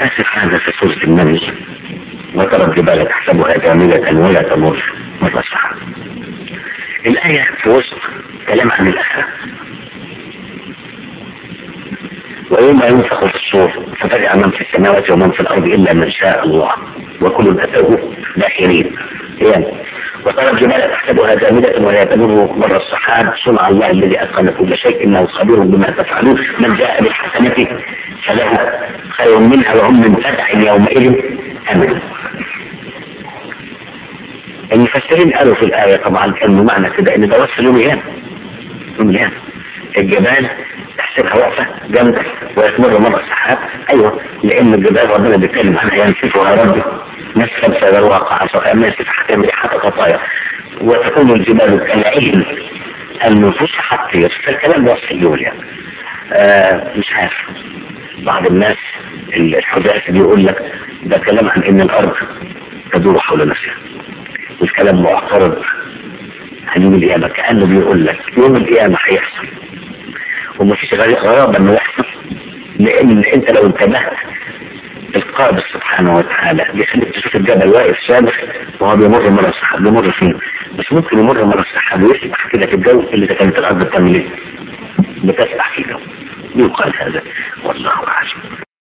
آخر حاجة في سورة النمل وترى الجبال تحسبها جامدة ولا تمر مر السحاب الآية في وسط كلام عن الآخرة ويوم ينفخ في الصور ففزع من في السماوات ومن في الأرض إلا من شاء الله وكل أتوه داخلين يعني وترى الجبال تحسبها جامدة ولا تمر مر السحاب صنع الله الذي أتقن كل شيء إنه خبير بما تفعلون من جاء بالحسنة فله خير منها وهم من فزع يومئذ أمن المفسرين قالوا في الآية طبعا انه معنى كده ان ده وصف يوم القيامة يوم القيامة الجبال تحسبها واقفة جامدة ويتمر مر السحاب ايوه لان الجبال ربنا بيتكلم عنها ينسفها ربي نسفا فيذروها قاعا سواء ناسف حتى ريحة قطايا وتكون الجبال كالعين المنفوشة حتطير فالكلام وصف يوم القيامة آه مش عارف بعض الناس الحداث بيقول لك ده كلام عن ان الارض تدور حول نفسها والكلام معترض عن يوم القيامة كأنه بيقول لك يوم القيامة هيحصل ومفيش غرابة انه يحصل لان انت لو انتبهت القادر سبحانه وتعالى بيخليك تشوف الجبل واقف شامخ وهو بيمر مرة السحاب بيمر فيه بس ممكن يمر مرة السحاب ويسبح كده في الجو اللي كانت الارض بتعمل ايه؟ بتسبح في الجو يقال هذا والله اعلم